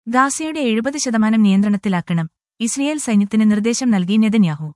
ഗാസയുടെ എഴുപത് ശതമാനം നിയന്ത്രണത്തിലാക്കണം ഇസ്രയേൽ സൈന്യത്തിന് നിർദ്ദേശം നൽകി നെതന്യാഹു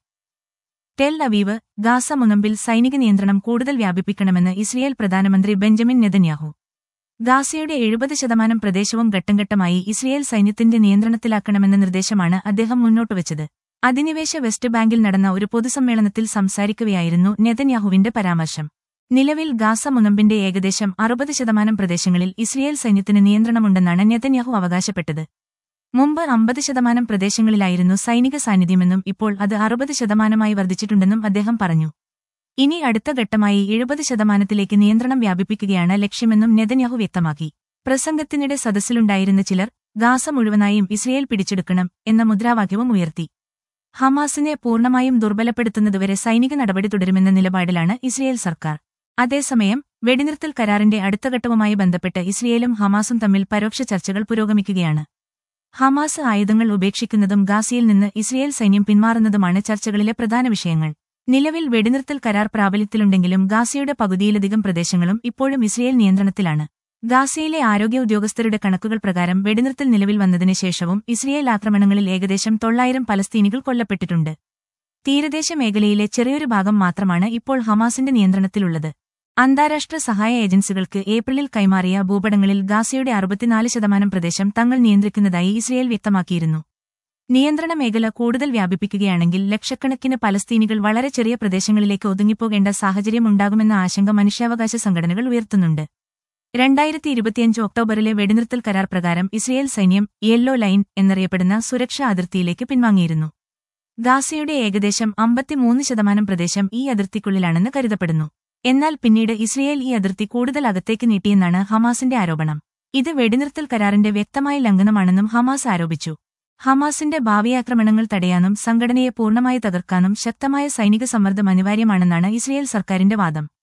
ടെൽ അവീവ് ഗാസ മുനമ്പിൽ സൈനിക നിയന്ത്രണം കൂടുതൽ വ്യാപിപ്പിക്കണമെന്ന് ഇസ്രയേൽ പ്രധാനമന്ത്രി ബെഞ്ചമിൻ നെതന്യാഹു ഗാസയുടെ എഴുപത് ശതമാനം പ്രദേശവും ഘട്ടംഘട്ടമായി ഇസ്രയേൽ സൈന്യത്തിന്റെ നിയന്ത്രണത്തിലാക്കണമെന്ന നിർദ്ദേശമാണ് അദ്ദേഹം മുന്നോട്ടുവച്ചത് അധിനിവേശ വെസ്റ്റ് ബാങ്കിൽ നടന്ന ഒരു പൊതുസമ്മേളനത്തിൽ സംസാരിക്കവെയായിരുന്നു നെതന്യാഹുവിന്റെ പരാമർശം നിലവിൽ ഗാസ മുനമ്പിന്റെ ഏകദേശം അറുപത് ശതമാനം പ്രദേശങ്ങളിൽ ഇസ്രയേൽ സൈന്യത്തിന് നിയന്ത്രണമുണ്ടെന്നാണ് നെതന്യാഹു അവകാശപ്പെട്ടത് മുമ്പ് അമ്പത് ശതമാനം പ്രദേശങ്ങളിലായിരുന്നു സൈനിക സാന്നിധ്യമെന്നും ഇപ്പോൾ അത് അറുപത് ശതമാനമായി വർദ്ധിച്ചിട്ടുണ്ടെന്നും അദ്ദേഹം പറഞ്ഞു ഇനി അടുത്ത ഘട്ടമായി എഴുപത് ശതമാനത്തിലേക്ക് നിയന്ത്രണം വ്യാപിപ്പിക്കുകയാണ് ലക്ഷ്യമെന്നും നെതന്യാഹു വ്യക്തമാക്കി പ്രസംഗത്തിനിടെ സദസ്സിലുണ്ടായിരുന്ന ചിലർ ഗാസ മുഴുവനായും ഇസ്രയേൽ പിടിച്ചെടുക്കണം എന്ന മുദ്രാവാക്യവും ഉയർത്തി ഹമാസിനെ പൂർണ്ണമായും ദുർബലപ്പെടുത്തുന്നതുവരെ സൈനിക നടപടി തുടരുമെന്ന നിലപാടിലാണ് ഇസ്രയേൽ സർക്കാർ അതേസമയം വെടിനിർത്തൽ കരാറിന്റെ അടുത്ത ഘട്ടവുമായി ബന്ധപ്പെട്ട് ഇസ്രയേലും ഹമാസും തമ്മിൽ പരോക്ഷ ചർച്ചകൾ പുരോഗമിക്കുകയാണ് ഹമാസ് ആയുധങ്ങൾ ഉപേക്ഷിക്കുന്നതും ഗാസയിൽ നിന്ന് ഇസ്രയേൽ സൈന്യം പിന്മാറുന്നതുമാണ് ചർച്ചകളിലെ പ്രധാന വിഷയങ്ങൾ നിലവിൽ വെടിനിർത്തൽ കരാർ പ്രാബല്യത്തിലുണ്ടെങ്കിലും ഗാസയുടെ പകുതിയിലധികം പ്രദേശങ്ങളും ഇപ്പോഴും ഇസ്രയേൽ നിയന്ത്രണത്തിലാണ് ഗാസയിലെ ആരോഗ്യ ഉദ്യോഗസ്ഥരുടെ കണക്കുകൾ പ്രകാരം വെടിനിർത്തൽ നിലവിൽ വന്നതിന് ശേഷവും ഇസ്രയേൽ ആക്രമണങ്ങളിൽ ഏകദേശം തൊള്ളായിരം പലസ്തീനികൾ കൊല്ലപ്പെട്ടിട്ടുണ്ട് തീരദേശ മേഖലയിലെ ചെറിയൊരു ഭാഗം മാത്രമാണ് ഇപ്പോൾ ഹമാസിന്റെ നിയന്ത്രണത്തിലുള്ളത് അന്താരാഷ്ട്ര സഹായ ഏജൻസികൾക്ക് ഏപ്രിലിൽ കൈമാറിയ ഭൂപടങ്ങളിൽ ഗാസയുടെ അറുപത്തിനാല് ശതമാനം പ്രദേശം തങ്ങൾ നിയന്ത്രിക്കുന്നതായി ഇസ്രയേൽ വ്യക്തമാക്കിയിരുന്നു നിയന്ത്രണ മേഖല കൂടുതൽ വ്യാപിപ്പിക്കുകയാണെങ്കിൽ ലക്ഷക്കണക്കിന് പലസ്തീനികൾ വളരെ ചെറിയ പ്രദേശങ്ങളിലേക്ക് ഒതുങ്ങിപ്പോകേണ്ട സാഹചര്യമുണ്ടാകുമെന്ന ആശങ്ക മനുഷ്യാവകാശ സംഘടനകൾ ഉയർത്തുന്നുണ്ട് രണ്ടായിരത്തി ഇരുപത്തിയഞ്ച് ഒക്ടോബറിലെ വെടിനിർത്തൽ കരാർ പ്രകാരം ഇസ്രയേൽ സൈന്യം യെല്ലോ ലൈൻ എന്നറിയപ്പെടുന്ന സുരക്ഷാ അതിർത്തിയിലേക്ക് പിൻവാങ്ങിയിരുന്നു ഗാസയുടെ ഏകദേശം അമ്പത്തിമൂന്ന് ശതമാനം പ്രദേശം ഈ അതിർത്തിക്കുള്ളിലാണെന്ന് കരുതപ്പെടുന്നു എന്നാൽ പിന്നീട് ഇസ്രയേൽ ഈ അതിർത്തി കൂടുതൽ അകത്തേക്ക് നീട്ടിയെന്നാണ് ഹമാസിന്റെ ആരോപണം ഇത് വെടിനിർത്തൽ കരാറിന്റെ വ്യക്തമായ ലംഘനമാണെന്നും ഹമാസ് ആരോപിച്ചു ഹമാസിന്റെ ഭാവിയാക്രമണങ്ങൾ തടയാനും സംഘടനയെ പൂർണ്ണമായി തകർക്കാനും ശക്തമായ സൈനിക സമ്മർദ്ദം അനിവാര്യമാണെന്നാണ് ഇസ്രയേൽ സർക്കാരിന്റെ വാദം